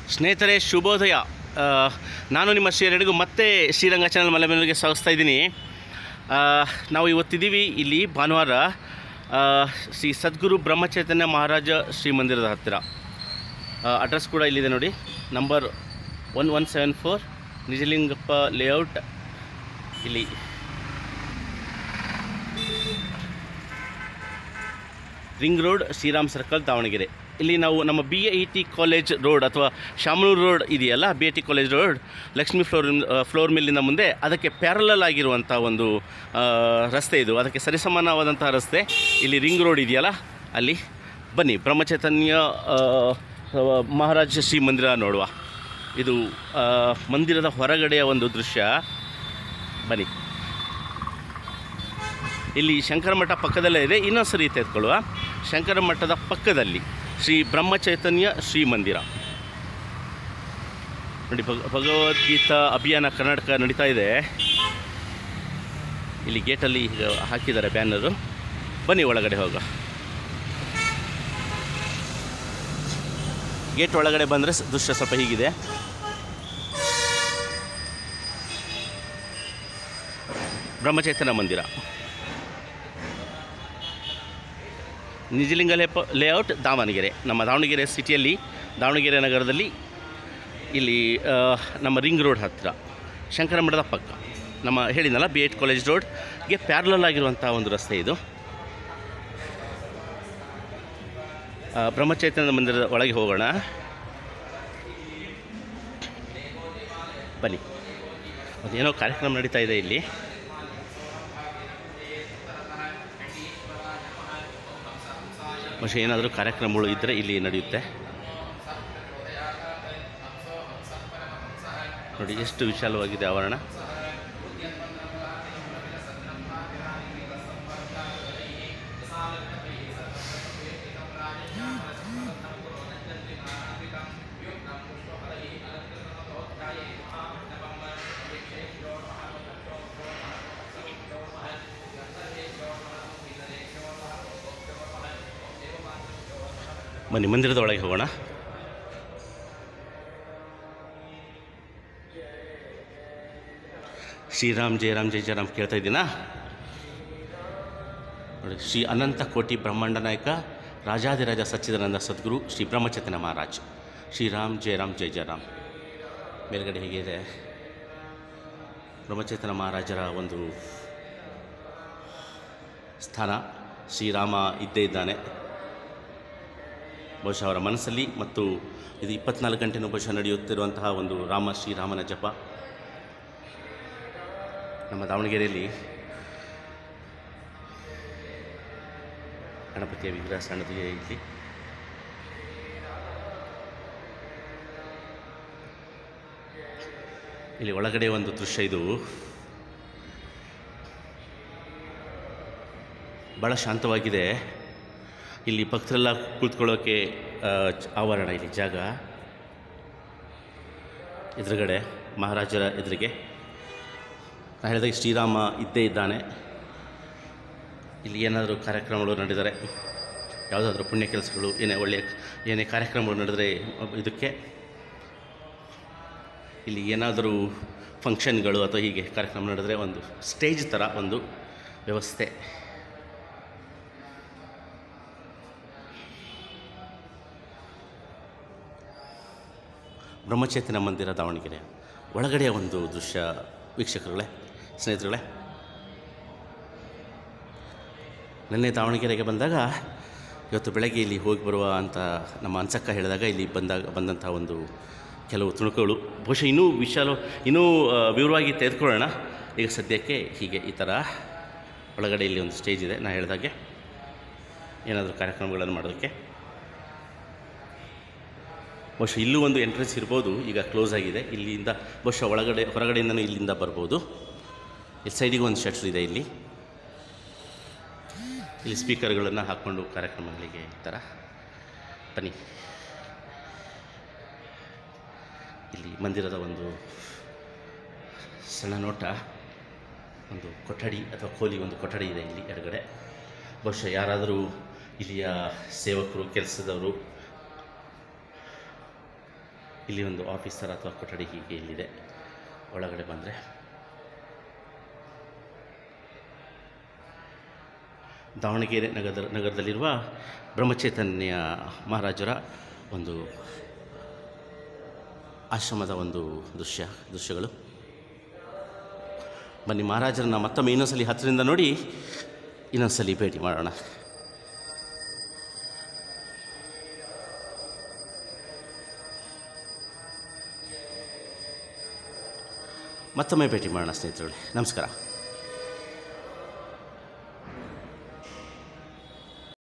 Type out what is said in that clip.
ಸ್ನೇಹಿತರೆ ಶುಭೋದಯ ಆ, ನಾನು ನಿಮ್ಮ ಶ್ರೀರಣಿಗೂ ಮತ್ತೆ ಶ್ರೀರಂಗ ಚಾನಲ್ ಮಲೆ ಮೇಲೆಗೆ ಸ್ವಾಗತಿಸ್ತಾ ಇದ್ದೀನಿ ಆ, ನಾವು ಇವತ್ತಿದ್ದೀವಿ ಇಲ್ಲಿ ಭಾನುವಾರ ಆ, ಶ್ರೀ ಸದ್ಗುರು ಬ್ರಹ್ಮಚೈತನ್ಯ ಮಹಾರಾಜ ಶ್ರೀ ಮಂದಿರದ ಹತ್ತಿರ ಅಡ್ರೆಸ್ ಕೂಡ ಇಲ್ಲಿದೆ ನೋಡಿ number one one seven four Nijalingappa layout ಇಲ್ಲಿ ring road Shriram circle Davanagere ಇಲ್ಲಿ ನಾವು ನಮ್ಮ B I T college road ಅಥವಾ ಶಾಮನೂರು ರೋಡ್ ಇದೆಯಲ್ಲ B I T college road Lakshmi flour flour ಮಿಲ್ಲಿಂದ ಮುಂದೆ ಅದಕ್ಕೆ ಪ್ಯಾರಲಲ್ ಆಗಿರುವಂಥ ಒಂದು ಆ, ರಸ್ತೆ ಇದು ಅದಕ್ಕೆ ಸರಿಸಮಾನವಾದಂತಹ ರಸ್ತೆ ಇಲ್ಲಿ ರಿಂಗ್ ರೋಡ್ ಇದೆಯಲ್ಲ ಅಲ್ಲಿ ಬನ್ನಿ ಬ್ರಹ್ಮಚೈತನ್ಯ ಆ, ಮಹಾರಾಜ ಶ್ರೀ ಮಂದಿರ ನೋಡುವ ಇದು ಆ, ಮಂದಿರದ ಹೊರಗಡೆಯ ಒಂದು ದೃಶ್ಯ ಬನ್ನಿ ಇಲ್ಲಿ ಶಂಕರ ಮಠ ಪಕ್ಕದಲ್ಲೇ ಇದೆ ಇನ್ನೊಂದು ಸರಿ ತೆಗೆದುಕೊಳ್ಳುವ ಶಂಕರ ಮಠದ ಪಕ್ಕದಲ್ಲಿ ಶ್ರೀ ಬ್ರಹ್ಮಚೈತನ್ಯ ಶ್ರೀ ಮಂದಿರ ನೋಡಿ ಭಗ ಭಗವದ್ಗೀತಾ ಅಭಿಯಾನ ಕರ್ನಾಟಕ ನಡೀತಾ ಇದೆ ಇಲ್ಲಿ ಗೇಟಲ್ಲಿ ಈಗ ಹಾಕಿದ್ದಾರೆ ಬ್ಯಾನರು ಬನ್ನಿ ಒಳಗಡೆ ಹೋಗ ಗೇಟ್ ಒಳಗಡೆ ಬಂದರೆ ದೃಶ್ಯ ಸ್ವಲ್ಪ ಹೀಗಿದೆ ಬ್ರಹ್ಮಚೈತನ್ಯ ಮಂದಿರ ನಿಜಲಿಂಗ ಲೇಪ ಲೇಔಟ್ ದಾವಣಗೆರೆ ನಮ್ಮ ದಾವಣಗೆರೆ ಸಿಟಿಯಲ್ಲಿ ದಾವಣಗೆರೆ ನಗರದಲ್ಲಿ ಇಲ್ಲಿ ಆ, ನಮ್ಮ ರಿಂಗ್ ರೋಡ್ ಹತ್ತಿರ ಶಂಕರ ಮಠದ ಪಕ್ಕ ನಮ್ಮ ಹೇಳಿದ್ನಲ್ಲ ಬಿ ಎಡ್ ಕಾಲೇಜ್ ರೋಡ್ಗೆ ಪ್ಯಾರಲಲ್ ಆಗಿರುವಂಥ ಒಂದು ರಸ್ತೆ ಇದು ಆ, ಬ್ರಹ್ಮಚೈತನ್ಯ ಮಂದಿರದ ಒಳಗೆ ಹೋಗೋಣ ಬನ್ನಿ ಅದೇನೋ ಕಾರ್ಯಕ್ರಮ ನಡೀತಾ ಇದೆ ಇಲ್ಲಿ ಬಹುಶಃ ಏನಾದರೂ ಕಾರ್ಯಕ್ರಮಗಳು ಇದ್ದರೆ ಇಲ್ಲಿ ನಡೆಯುತ್ತೆ ನೋಡಿ ಎಷ್ಟು ವಿಶಾಲವಾಗಿದೆ ಆವರಣ ಬನ್ನಿ ಮಂದಿರದ ಒಳಗೆ ಹೋಗೋಣ ಶ್ರೀರಾಮ್ ಜಯರಾಮ್ ಜಯ ಜಯರಾಮ್ ಕೇಳ್ತಾ ಇದ್ದೀನಾ ನೋಡಿ ಶ್ರೀ ಅನಂತ ಕೋಟಿ ಬ್ರಹ್ಮಾಂಡ ನಾಯಕ ರಾಜಾದಿರಾಜ ಸಚ್ಚಿದಾನಂದ ಸದ್ಗುರು ಶ್ರೀ ಬ್ರಹ್ಮಚೈತನ್ಯ ಮಹಾರಾಜ್ ಶ್ರೀರಾಮ್ ಜಯರಾಮ್ ಜಯ ಜಯರಾಮ್ ಮೇಲ್ಗಡೆ ಹೇಗಿದೆ ಬ್ರಹ್ಮಚೈತನ್ಯ ಮಹಾರಾಜರ ಒಂದು ಸ್ಥಾನ ಶ್ರೀರಾಮ ಇದ್ದೇ ಇದ್ದಾನೆ ಬಹುಶಃ ಅವರ ಮನಸ್ಸಲ್ಲಿ ಮತ್ತು ಇದು ಇಪ್ಪತ್ನಾಲ್ಕು ಗಂಟೆನೂ ಬಹುಶಃ ನಡೆಯುತ್ತಿರುವಂತಹ ಒಂದು ರಾಮ ಶ್ರೀರಾಮನ ಜಪ ನಮ್ಮ ದಾವಣಗೆರೆಯಲ್ಲಿ ಗಣಪತಿಯ ವಿಗ್ರಹ ಸಣ್ಣದಿದೆ ಇಲ್ಲಿ ಇಲ್ಲಿ ಒಳಗಡೆ ಒಂದು ದೃಶ್ಯ ಇದು ಭಾಳ ಶಾಂತವಾಗಿದೆ ಇಲ್ಲಿ ಭಕ್ತರೆಲ್ಲ ಕುಳಿತುಕೊಳ್ಳೋಕ್ಕೆ ಆ, ಚ- ಆವರಣ ಇಲ್ಲಿ ಜಾಗ ಎದುರುಗಡೆ ಮಹಾರಾಜರ ಎದುರಿಗೆ ನಾನು ಹೇಳಿದಾಗ ಶ್ರೀರಾಮ ಇದ್ದೇ ಇದ್ದಾನೆ ಇಲ್ಲಿ ಏನಾದರೂ ಕಾರ್ಯಕ್ರಮಗಳು ನಡೆದರೆ ಯಾವುದಾದ್ರೂ ಪುಣ್ಯ ಕೆಲಸಗಳು ಏನೇ ಒಳ್ಳೆಯ ಏನೇ ಕಾರ್ಯಕ್ರಮಗಳು ನಡೆದರೆ ಇದಕ್ಕೆ ಇಲ್ಲಿ ಏನಾದರೂ ಫಂಕ್ಷನ್ಗಳು ಅಥವಾ ಹೀಗೆ ಕಾರ್ಯಕ್ರಮ ನಡೆದರೆ ಒಂದು ಸ್ಟೇಜ್ ಥರ ಒಂದು ವ್ಯವಸ್ಥೆ ಬ್ರಹ್ಮಚೈತನ್ಯ ಮಂದಿರ ದಾವಣಗೆರೆ ಒಳಗಡೆಯ ಒಂದು ದೃಶ್ಯ ವೀಕ್ಷಕರುಗಳೇ ಸ್ನೇಹಿತರುಗಳೇ ನಿನ್ನೆ ದಾವಣಗೆರೆಗೆ ಬಂದಾಗ ಇವತ್ತು ಬೆಳಗ್ಗೆ ಇಲ್ಲಿ ಹೋಗಿ ಬರುವ ಅಂತ ನಮ್ಮ ಅನ್ಸಕ್ಕ ಹೇಳಿದಾಗ ಇಲ್ಲಿ ಬಂದಾಗ ಬಂದಂಥ ಒಂದು ಕೆಲವು ತುಣುಕುಗಳು ಬಹುಶಃ ಇನ್ನೂ ವಿಶಾಲ ಇನ್ನೂ ಆ, ವಿವರವಾಗಿ ತೆಗೆದುಕೊಳ್ಳೋಣ ಈಗ ಸದ್ಯಕ್ಕೆ ಹೀಗೆ ಈ ಥರ ಒಳಗಡೆ ಇಲ್ಲಿ ಒಂದು ಸ್ಟೇಜ್ ಇದೆ ನಾನು ಹೇಳಿದಾಗೆ ಏನಾದರೂ ಕಾರ್ಯಕ್ರಮಗಳನ್ನು ಮಾಡೋದಕ್ಕೆ ಬಹುಶಃ ಇಲ್ಲೂ ಒಂದು ಎಂಟ್ರೆನ್ಸ್ ಇರ್ಬೋದು ಈಗ ಕ್ಲೋಸ್ ಆಗಿದೆ ಇಲ್ಲಿಂದ ಬಹುಶಃ ಒಳಗಡೆ ಹೊರಗಡೆಯಿಂದನೂ ಇಲ್ಲಿಂದ ಬರ್ಬೋದು ಇಲ್ಲಿ ಸೈಡಿಗೆ ಒಂದು ಶಟ್ರ್ ಇದೆ ಇಲ್ಲಿ ಇಲ್ಲಿ ಸ್ಪೀಕರ್ಗಳನ್ನು ಹಾಕ್ಕೊಂಡು ಕಾರ್ಯಕ್ರಮಗಳಿಗೆ ಈ ಥರ ಬನ್ನಿ ಇಲ್ಲಿ ಮಂದಿರದ ಒಂದು ಸಣ್ಣ ನೋಟ ಒಂದು ಕೊಠಡಿ ಅಥವಾ ಕೋಲಿ ಒಂದು ಕೊಠಡಿ ಇದೆ ಇಲ್ಲಿ ಎಡಗಡೆ ಬಹುಶಃ ಯಾರಾದರೂ ಇಲ್ಲಿಯ ಸೇವಕರು ಕೆಲಸದವರು ಇಲ್ಲಿ ಒಂದು ಆಫೀಸ್ ಥರ ಅಥವಾ ಕೊಠಡಿ ಹೀಗೆ ಇಲ್ಲಿದೆ ಒಳಗಡೆ ಬಂದರೆ ದಾವಣಗೆರೆ ನಗರದ ನಗರದಲ್ಲಿರುವ ಬ್ರಹ್ಮಚೈತನ್ಯ ಮಹಾರಾಜರ ಒಂದು ಆಶ್ರಮದ ಒಂದು ದೃಶ್ಯ ದೃಶ್ಯಗಳು ಬನ್ನಿ ಮಹಾರಾಜರನ್ನ ಮತ್ತೊಮ್ಮೆ ಇನ್ನೊಂದ್ಸಲಿ ಹತ್ತಿರದಿಂದ ನೋಡಿ ಇನ್ನೊಂದ್ಸಲಿ ಭೇಟಿ ಮಾಡೋಣ ಮತ್ತೊಮ್ಮೆ ಭೇಟಿ ಮಾಡೋಣ ಸ್ನೇಹಿತರುಗಳೇ ನಮಸ್ಕಾರ